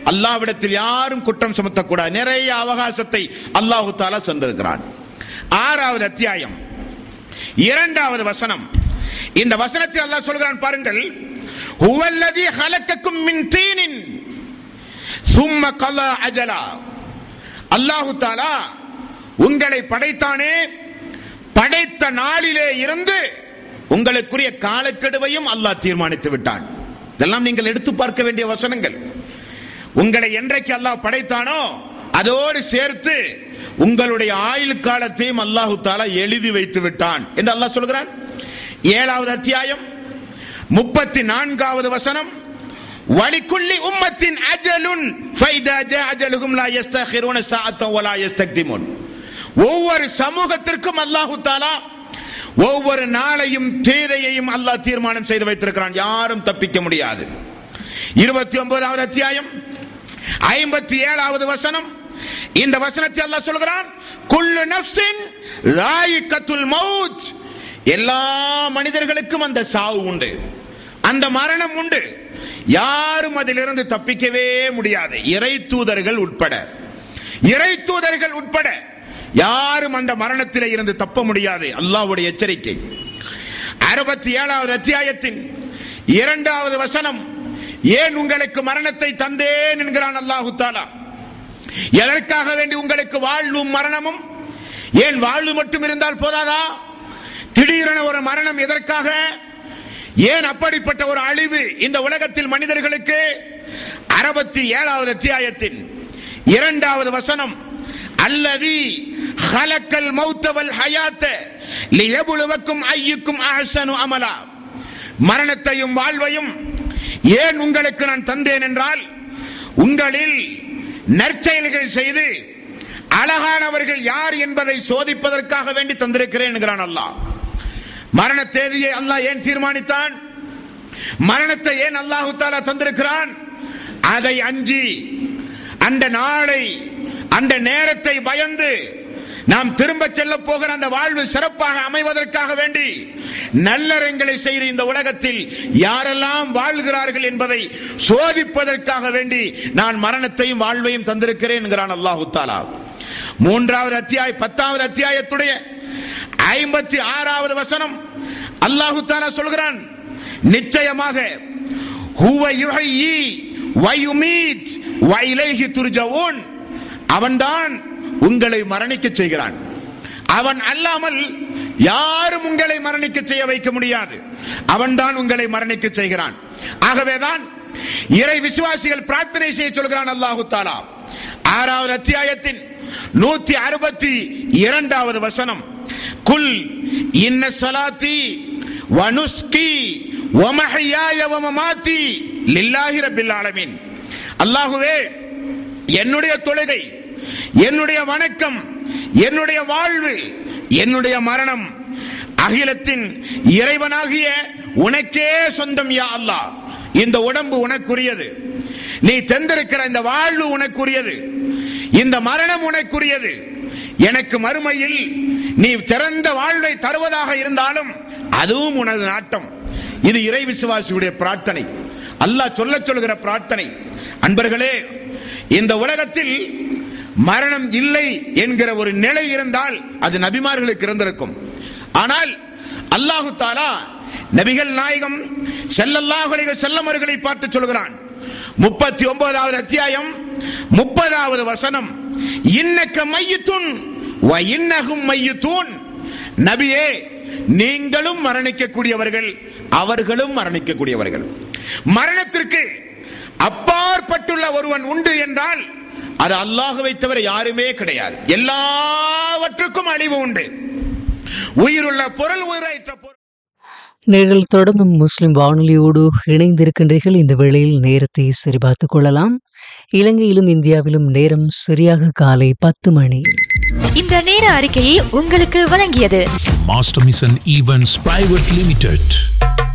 அல்லாவிடத்தில் யாரும் குற்றம் சுமத்தக்கூடாது நிறைய அவகாசத்தை அல்லாஹு தாலா சென்றிருக்கிறான் ஆறாவது அத்தியாயம் இரண்டாவது வசனம் இந்த வசனத்தில் அல்லாஹ் சொல்கிறான் பாருங்கள் ஹுவல்லதி ஹலக்கக்கும் மின் தீனின் சும்ம கலா அஜலா அல்லாஹு தாலா உங்களை படைத்தானே படைத்த நாளிலே இருந்து உங்களுக்குரிய காலக்கெடுவையும் அல்லாஹ் தீர்மானித்து விட்டான் இதெல்லாம் நீங்கள் எடுத்து பார்க்க வேண்டிய வசனங்கள் உங்களை என்றைக்கு அல்லாஹ் படைத்தானோ அதோடு சேர்த்து உங்களுடைய ஆயுள் காலத்தையும் அல்லாஹு தாலா எழுதி வைத்து விட்டான் என்று அல்லாஹ் சொல்கிறான் ஏழாவது அத்தியாயம் முப்பத்தி நான்காவது வசனம் வலிக்குள்ளி உம்மத்தின் அஜலுன் ஃபைதா ஜா அஜலுகும் லா யஸ்தகிருன சாஅத்தன் வலா யஸ்தக்திமுன் ஒவ்வொரு சமூகத்திற்கும் அல்லாஹு தாலா ஒவ்வொரு நாளையும் தேதையையும் அல்லாஹ் தீர்மானம் செய்து வைத்திருக்கிறான் யாரும் தப்பிக்க முடியாது இருபத்தி ஒன்பதாவது அத்தியாயம் ஐம்பத்தி ஏழாவது வசனம் இந்த வசனத்தை அல்லாஹ் சொல்கிறான் குல்லு நஃப்ஸின் ராயிக்கத்துல் மௌத் எல்லா மனிதர்களுக்கும் அந்த சாவு உண்டு அந்த மரணம் உண்டு யாரும் அதிலிருந்து தப்பிக்கவே முடியாது இறை தூதர்கள் உட்பட இறை தூதர்கள் உட்பட யாரும் அந்த மரணத்திலே இருந்து தப்ப முடியாது அல்லாஹ்வுடைய எச்சரிக்கை அறுபத்தி ஏழாவது அத்தியாயத்தின் இரண்டாவது வசனம் ஏன் உங்களுக்கு மரணத்தை தந்தேன் என்கிறான் அல்லாஹு தாலா எதற்காக வேண்டி உங்களுக்கு வாழ்வும் மரணமும் ஏன் வாழ்வு மட்டும் இருந்தால் போதாதா திடீரென ஒரு மரணம் எதற்காக ஏன் அப்படிப்பட்ட ஒரு அழிவு இந்த உலகத்தில் மனிதர்களுக்கு அறுபத்தி ஏழாவது அத்தியாயத்தின் இரண்டாவது வசனம் அல்லதி ஹலக்கல் மௌத்தவல் ஹயாத்த லியபுலுவக்கும் ஐயுக்கும் அஹ்சனு அமலா மரணத்தையும் வாழ்வையும் ஏன் உங்களுக்கு நான் தந்தேன் என்றால் உங்களில் நற்செயல்கள் செய்து அழகானவர்கள் யார் என்பதை சோதிப்பதற்காக வேண்டி தந்திருக்கிறேன் என்கிறான் அல்லாஹ் மரண தேதியை அல்லாஹ் ஏன் தீர்மானித்தான் மரணத்தை ஏன் அல்லாஹு தாலா தந்திருக்கிறான் அதை அஞ்சி அந்த நாளை அந்த நேரத்தை பயந்து நாம் திரும்ப செல்ல போகிற அந்த வாழ்வு சிறப்பாக அமைவதற்காக வேண்டி நல்லறங்களை செய்கிற இந்த உலகத்தில் யாரெல்லாம் வாழ்கிறார்கள் என்பதை சோதிப்பதற்காக வேண்டி நான் மரணத்தையும் வாழ்வையும் தந்திருக்கிறேன் என்கிறான் அல்லாஹு தாலா மூன்றாவது அத்தியாய பத்தாவது அத்தியாயத்துடைய ஐம்பத்தி ஆறாவது வசனம் அல்லாஹு தாலா சொல்கிறான் நிச்சயமாக ஹுவ யுஹய்யி வ யுமீத் வ இலைஹி துர்ஜவுன் அவன்தான் உங்களை மரணிக்க செய்கிறான் அவன் அல்லாமல் யாரும் உங்களை மரணிக்க செய்ய வைக்க முடியாது அவன்தான் உங்களை மரணிக்க செய்கிறான் ஆகவேதான் இறை விசுவாசிகள் பிரார்த்தனை செய்ய சொல்கிறான் அல்லாஹு தாலா ஆறாவது அத்தியாயத்தின் நூத்தி அறுபத்தி இரண்டாவது வசனம் குல் இன்ன சலாத்தி வனுஸ்கி வமஹியாய வமமாத்தி லில்லாஹி ரப்பில் ஆலமீன் அல்லாஹுவே என்னுடைய தொழுகை என்னுடைய வணக்கம் என்னுடைய வாழ்வு என்னுடைய மரணம் அகிலத்தின் இறைவனாகிய உனக்கே சொந்தம் யா அல்லாஹ் இந்த உடம்பு உனக்குரியது நீ தந்திருக்கிற இந்த வாழ்வு உனக்குரியது இந்த மரணம் உனக்குரியது எனக்கு மறுமையில் நீ சிறந்த வாழ்வை தருவதாக இருந்தாலும் அதுவும் உனது நாட்டம் இது இறை விசுவாசியுடைய பிரார்த்தனை அல்லாஹ் சொல்ல சொல்கிற பிரார்த்தனை அன்பர்களே இந்த உலகத்தில் மரணம் இல்லை என்கிற ஒரு நிலை இருந்தால் அது நபிமார்களுக்கு இருந்திருக்கும் ஆனால் அல்லாஹு தாலா நபிகள் நாயகம் செல்லல்லாஹு அலைஹி வஸல்லம் அவர்களை பார்த்து சொல்கிறான் முப்பத்தி ஒன்பதாவது அத்தியாயம் முப்பதாவது வசனம் இன்னக்க மையத்துன் வ இன்னகும் மையத்தூன் நபியே நீங்களும் மரணிக்கக்கூடியவர்கள் அவர்களும் மரணிக்கக்கூடியவர்கள் மரணத்திற்கு அப்பாற்பட்டுள்ள ஒருவன் உண்டு என்றால் அது அல்லாஹுவை தவிர யாருமே கிடையாது எல்லாவற்றுக்கும் அழிவு உண்டு உயிருள்ள பொருள் உயிரற்ற பொருள் நீங்கள் தொடர்ந்தும் முஸ்லிம் வானொலியோடு இணைந்திருக்கின்றீர்கள் இந்த வேளையில் நேரத்தை சரிபார்த்துக் கொள்ளலாம் இலங்கையிலும் இந்தியாவிலும் நேரம் சரியாக காலை பத்து மணி இந்த நேர அறிக்கையை உங்களுக்கு வழங்கியது Master Mission Events Private Limited.